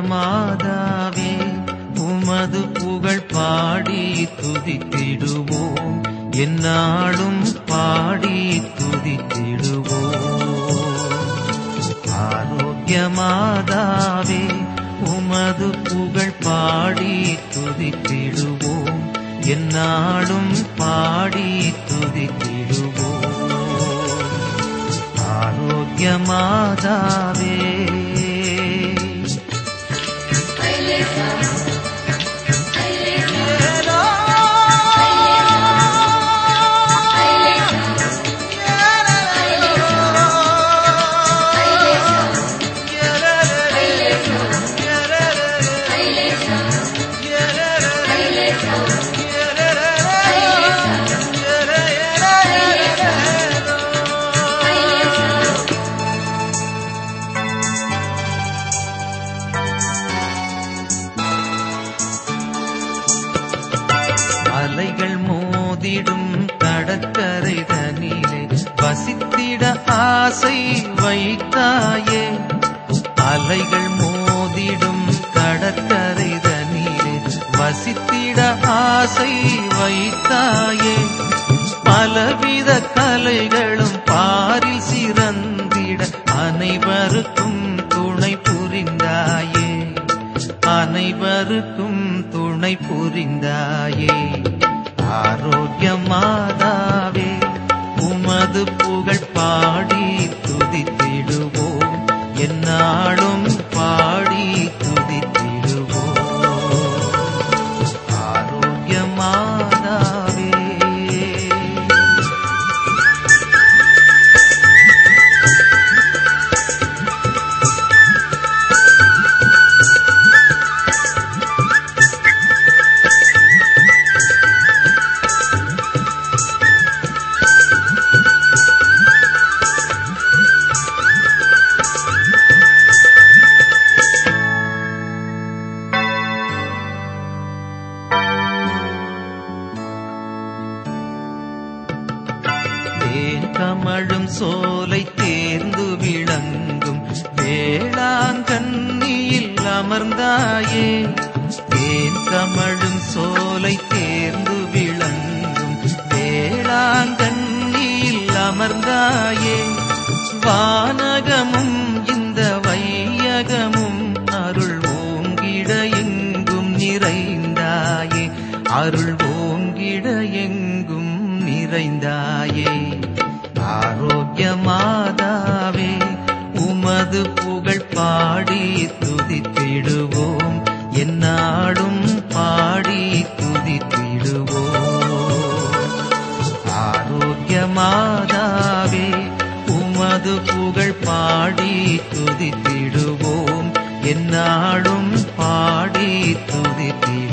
மாதாவே உமது புகழ் பாடி துதித்திடுவோம் எந்நாளும் பாடி துதித்திடுவோம் ஆரோக்கிய மாதாவே உமது புகழ் பாடி துதித்திடுவோம் எந்நாளும் பாடி துதித்திடுவோம் ஆரோக்கிய மாதாவே அலைகள் மோதிடும் கடற்கரை தனிலே வசித்திட ஆசை வைத்தாயே அலைகள் மோதிடும் கடற்கரை தனிலே வசித்திட ஆசை வைத்தாயே பலவித கலைகளும் பாரில் சிறந்திட அனைவருக்கும் துணை புரிந்தாயே அனைவருக்கும் துணை புரிந்தாயே ஆரோக்கிய மாதாவே உமது புகழ் பாடி துதித்திடுவோம் எந்நாளும் பாடி துதித்திடுவோம் ஆரோக்கிய மாதாவே தேன் கமழும் சோலை தேர்ந்து விளங்கும் வேளாங்கண்ணியில் அமர்ந்தாயே தேன் கமழும் சோலை தேர்ந்து விளங்கும் வேளாங்கண்ணியில் அமர்ந்தாயே வானகமும் இந்த வையகமும் அருள் ஓங்கிட எங்கும் நிறைந்தாயே அருள் ஓங்கிட எங்கும் நிறைந்தாயே ஆரோக்கிய மாதாவே உமது புகழ் பாடி துதித்திடுவோம் எந்நாடும் பாடி துதித்திடுவோம் ஆரோக்கிய மாதாவே உமது புகழ் பாடி துதித்திடுவோம் எந்நாடும் பாடி துதித்திடுவோம்